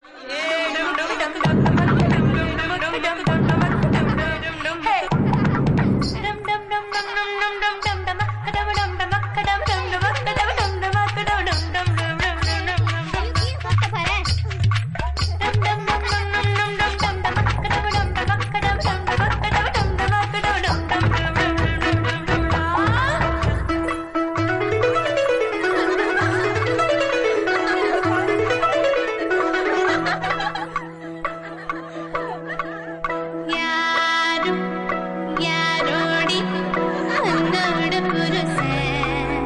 யாரும் யாரோடி உன்னோட புருஷன்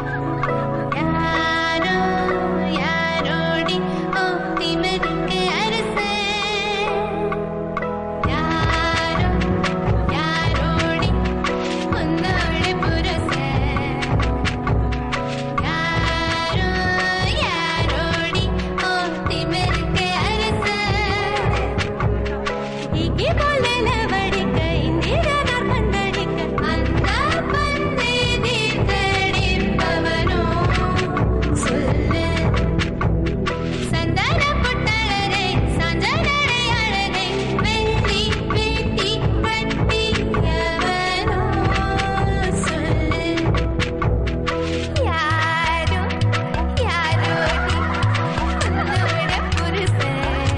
யாரோ யாரோடி ஓ திமிருக்கு அரசன் யாரோ யாரோடி உன்னோட புருஷன் யாரோ யாரோடி ஓ திமிருக்கு அரசன் இங்கே போல வடிக்க இந்திரனார் கண்டடிக்க அந்த பந்தை தீர்த்தடிப்பவனோ சொல்லு சந்தன புட்டழகை சஞ்சனடை அழகை வெள்ளி வேட்டி கட்டியவனோ சொல்லு யாரோ யாரோடி உன்னோட புருஷன்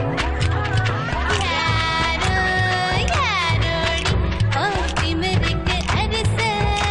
யாரோ யாரோடி ஓ திமிருக்கு அரசன்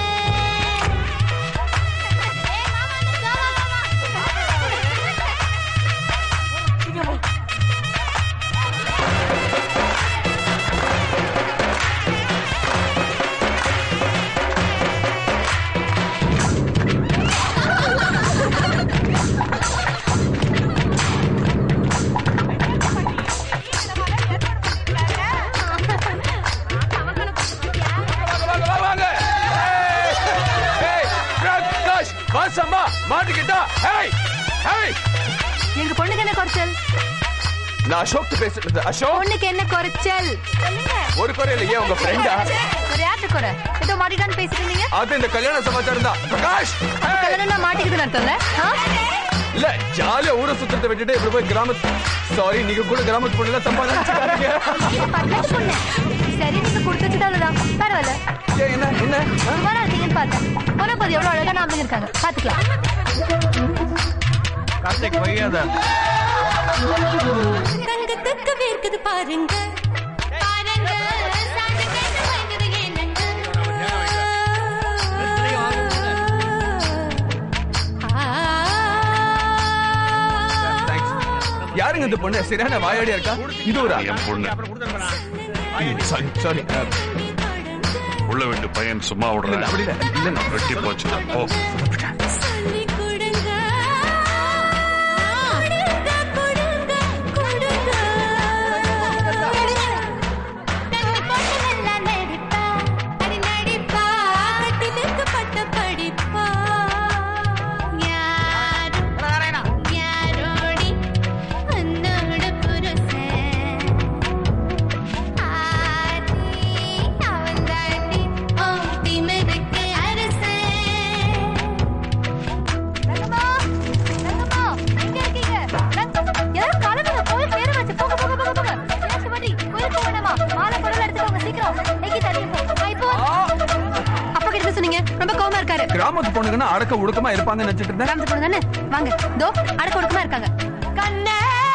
வாங்க, வாங்க, வாங்க. ஏய், பிரகாஷ், வாசம்மா, மாட்டிக்கிட்டா. ஏய், ஏய். எங்க பொண்ணுக்கு என்ன குறைச்சல் நான் அசோக் பேசிட்டு இருந்தேன். அசோக் பொண்ணுக்கு என்ன குறைச்சல் சொல்லுங்க ஒரு குறை இல்லையே உங்க ஃப்ரெண்டா ஒரு யார்கிட்ட குறை ஏதோ மாட்டிட்டான்னு பேசிட்டு இருந்தீங்க அது இந்த கல்யாண சமாச்சாரம் தான் பிரகாஷ் ஏய். கல்யாணம் மாட்டிக்குதுன்னு அர்த்தம்ல ஆ? இல்ல ஜாலியா ஊரை சுத்தத்தை விட்டுட்டு இப்படி போய் கிராமத்து சாரி நீங்க கூட கிராமத்து பொண்ணுல தப்பா நினைச்சுக்காதீங்க பக்கத்து பொண்ணு சரி நீங்க கொடுத்து வச்சுட்டாலதான் பரவாயில்ல ஏய், என்ன என்ன ஆ? சுமாரா இருக்கீங்கன்னு பார்த்தேன் போன போது எவ்வளவு அழகான ஆம்பளைங்க இருக்காங்க பாத்துக்கலாம் கார்த்திக் வையாத தங்கத்துக்கு வேர்க்குது பாருங்க பாருங்க சாந்து கேட்டு வாங்குது ஏனுங்க தேங்க்ஸ் யாருங்க இந்த பொண்ணு சரியான வாயாடியா இருக்கா இது ஒரு என் பொண்ணு சாரி சாரி உள்ள விட்டு பையன் சும்மா விடுறேன் அப்படி இல்ல இல்ல நான் வெட்டி போச்சு ஓ சொல்லி கொடுங்க கொடுங்க கொடுங்க கொடுங்க தண்ணி போட்டு நல்லா நடிப்பா அடி நடிப்பா கட்டிலுக்கு பட்ட படிப்பா யாரும் யாரோடி உன்னோட புருஷன் ஆதி அவன் தாண்டி ஓ திமிருக்கு அரசன் ரங்கம்மா, ரங்கம்மா, எங்க இருக்கீங்க? ரங்கம், எல்லாரும் கிளம்புங்க, கோவில் பேரை வச்சு, போங்க, போங்க, போங்க, போங்க. ஏன் சுமதி, கோயிலுக்கு போக வேணாமா? மாலை, புடவை எடுத்துக்கோங்க, சீக்கிரம். எங்கேயும் தள்ளியே போ. ஆ, இப்போ. அப்பா கிட்ட என்ன சொன்னீங்க ரொம்ப கோவமா இருக்காரு கிராமத்து பொண்ணுங்கன்னா அடக்க ஒடுக்கமா இருப்பாங்கன்னு நினைச்சிட்டு இருந்தேன் கிராமத்து பொண்ணு தானே வாங்க தோ அடக்க ஒடுக்கமா இருக்காங்க கண்ணே